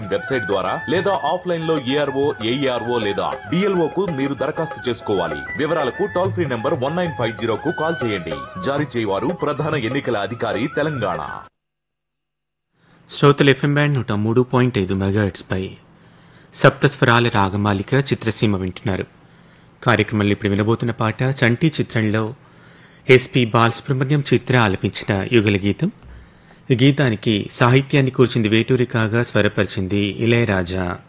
in website ద్వారా లేదా offline లో ఏఆర్ఓ ఏఈఆర్ఓ లేదా డిఎల్ఓ కు మీరు దరఖాస్తు చేసుకోవాలి వివరాలకు toll free number one nine five zero కు కాల్ చేయండి జారీ చేయవారు ప్రధాన ఎన్నికల అధికారి తెలంగాణ శ్రోతలు ఎఫ్ఎం బ్యాండ్ నూట మూడు పాయింట్ ఐదు మెగాహెట్స్పై సప్తస్వరాల రాగమాలిక చిత్రసీమ వింటున్నారు కార్యక్రమంలో ఇప్పుడు వినబోతున్న పాట చంటి చిత్రంలో ఎస్పి బాలసుబ్రహ్మణ్యం చిత్ర ఆలపించిన యుగల గీతం ఈ గీతానికి సాహిత్యాన్ని కూర్చింది వేటూరి కాగా స్వరపరిచింది ఇళయరాజా